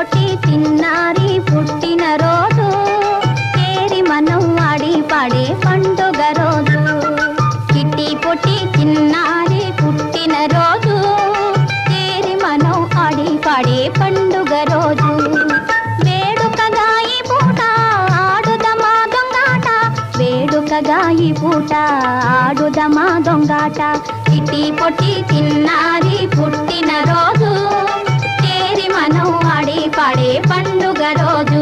పొట్టి తిన్నారి పుట్టిన రోజు చేరి మనం ఆడి పాడే పండుగ రోజు చిట్టి పొట్టి చిన్నారి పుట్టిన రోజు చేరి మనం ఆడి పాడే పండుగ రోజు వేడుకగా ఈ పూట ఆడుదమా దొంగాట వేడుకగా ఈ పూట ఆడుదమా దొంగాట చిట్టి పొట్టి చిన్నారి పుట్టిన రోజు చేరి మనం ఆడి పాడే పండుగ రోజు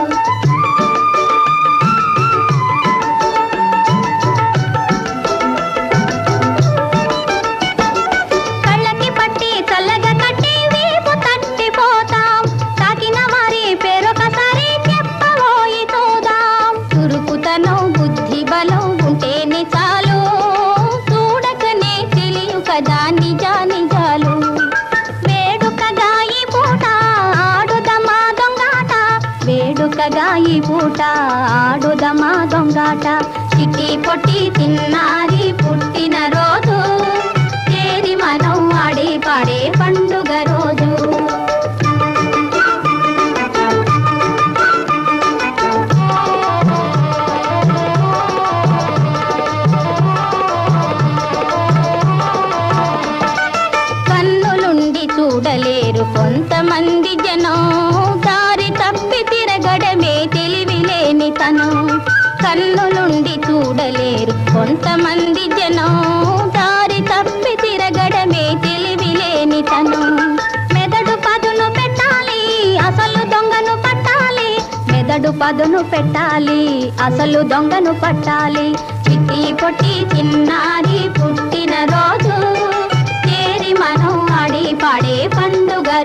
కళ్ళకి పట్టి చల్లగా కట్టి వీపు తట్టిపోతాం తాకిన మరి పేరొకసారి చెప్పబోయి చూదాం చురుకుతనం బుద్ధి బలం ఉంటేనే చాలు చూడకనే తెలియు కదా నిజా నిజాలు వేడుకగా ఈ పూట ఆడుదమా దొంగాట వేడుకగా ఈ పూట ఆడుదమా దొంగాట చిట్టి పొట్టి తిన్నారి పుట్టిన రోజు చేరి మనం ఆడి పాడే పండుగ రోజు కన్నులుండి చూడలేరు కొంతమంది జనం దారి తప్పి తిరగడమే తెలివి లేని తనం కన్నులుండి చూడలేరు కొంతమంది జనం దారి తప్పి తిరగడమే తెలివి లేని తనం మెదడు పదును పెట్టాలి అసలు దొంగను పట్టాలి మెదడు పదును పెట్టాలి అసలు దొంగను పట్టాలి చిట్టి పొట్టి చిన్నారి పుట్టిన రోజు చేరి మనం ఆడి పాడే పండుగ